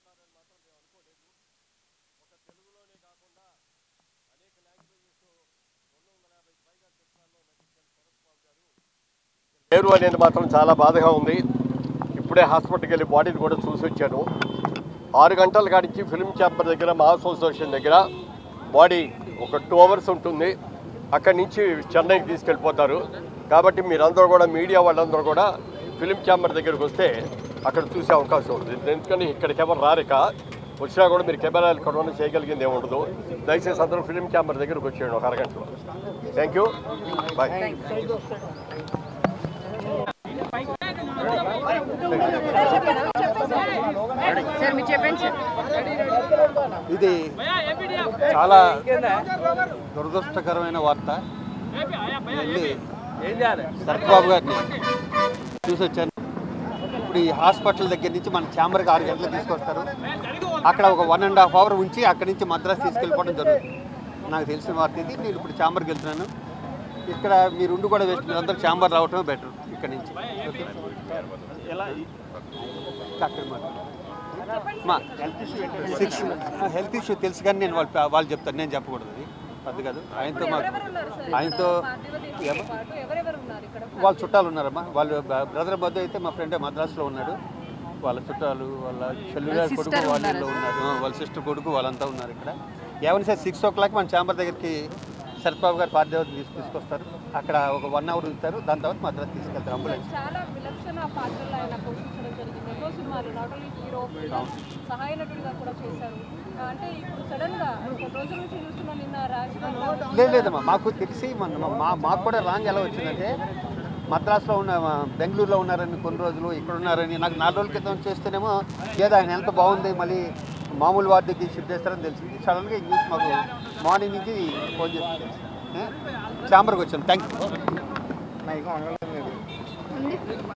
ఉంటారని మాత్రం మేము అనుకోలేదు ఒక తెలుగులోనే కాకుండా అనేక లాంగ్వేజెస్ రెండు వందల యాభై పైగా చిత్రాల్లో నటించిన శరత్ బాబు గారు లేరు అనేది మాత్రం చాలా బాధగా ఉంది ఇప్పుడే హాస్పిటల్కి వెళ్ళి బాడీని కూడా చూసి వచ్చాను ఆరు గంటల కాడించి ఫిల్మ్ ఛాంబర్ దగ్గర మా అసోసియేషన్ దగ్గర బాడీ ఒక టూ అవర్స్ ఉంటుంది అక్కడి నుంచి చెన్నైకి తీసుకెళ్ళిపోతారు కాబట్టి మీరందరూ కూడా మీడియా వాళ్ళందరూ కూడా ఫిల్మ్ ఛాంబర్ దగ్గరికి వస్తే అక్కడ చూసే అవకాశం ఉంది ఎందుకని ఇక్కడికి ఎవరు రారిక వచ్చినా కూడా మీరు కెమెరాలు కొనవని చేయగలిగింది ఏమి ఉండదు దయచేసి అందరూ ఫిల్మ్ ఛాంబర్ దగ్గరకు వచ్చేయండి ఒక అరగంటలో థ్యాంక్ యూ బాయ్ సార్ మీరు చెప్పండి సార్ ఇది చాలా దురదృష్టకరమైన వార్త వెళ్ళి సరత్బాబు గారిని చూసి వచ్చాను ఇప్పుడు ఈ హాస్పిటల్ దగ్గర నుంచి మన ఛాంబర్కి ఆరు గంటలకు తీసుకొస్తారు అక్కడ ఒక వన్ అండ్ హాఫ్ అవర్ ఉంచి అక్కడి నుంచి మద్రాసు తీసుకెళ్ళిపోవడం జరుగుతుంది నాకు తెలిసిన వార్త ఇది నేను ఇప్పుడు ఛాంబర్కి వెళ్తున్నాను ఇక్కడ మీరు ఉండి కూడా వేస్ట్ మీరు అందరూ ఛాంబర్ రావటమే బెటర్ ఇక్కడ నుంచి ఓకే ఎలా అక్కడ మాట్లాడు. మా సిక్స్ హెల్త్ ఇష్యూ తెలుసు కానీ నేను వాళ్ళు వాళ్ళు చెప్తాను నేను చెప్పకూడదు అది అది కాదు ఆయనతో మాకు ఆయనతో ఎవ- ఎవరెవరు ఉన్నారు ఇక్కడ వాళ్ళ చుట్టాలు ఉన్నారమ్మా వాళ్ళు బ్రదర్ బర్త్డే అయితే మా ఫ్రెండ్ మద్రాసులో ఉన్నాడు వాళ్ళ చుట్టాలు వాళ్ళ చెల్లుగారి కొడుకు వాళ్ళు ఉన్నారు ఆ, వాళ్ళ సిస్టర్ కొడుకు వాళ్ళంతా ఉన్నారు ఇక్కడ ఏమైనా సరే సిక్స్ ఓ క్లాక్ మన ఛాంబర్ దగ్గరికి శరత్బాబు గారు పార్థదేవత తీసు తీసుకొస్తారు అక్కడ ఒక వన్ అవర్ ఉంచుతారు దాని తర్వాత మద్రాసు తీసుకెళ్తారు అంబులెన్స్ చాలా విలక్షణ పాత్రలు ఆయన పోషించడం జరిగింది ఎన్నో సినిమాలు నాట్ ఓన్లీ హీరో సహాయ నటుడిగా కూడా చేశారు ఆ, అంటే ఇప్పుడు సడన్ గా కొన్ని రోజుల నుంచి చూస్తున్నా నిన్న రాజకీయ లేదు లేదమ్మా మాకు తెలిసి మన మా మాకు కూడా రాంగ్ ఎలా వచ్చిందంటే మద్రాసులో ఉన్న మా బెంగళూరులో ఉన్నారని కొన్ని రోజులు ఇక్కడ ఉన్నారని నాకు నాలుగు రోజుల క్రితం చేస్తేనేమో ఏదో ఆయన హెల్త్ బాగుంది మళ్ళీ మామూలు వార్డుకి షిఫ్ట్ చేస్తారని తెలిసింది సడన్గా ఈ న్యూస్ మాకు మార్నింగ్ నుంచి ఫోన్ చేసి తెలిసింది. ఛాంబర్కి వచ్చాను థ్యాంక్ యూ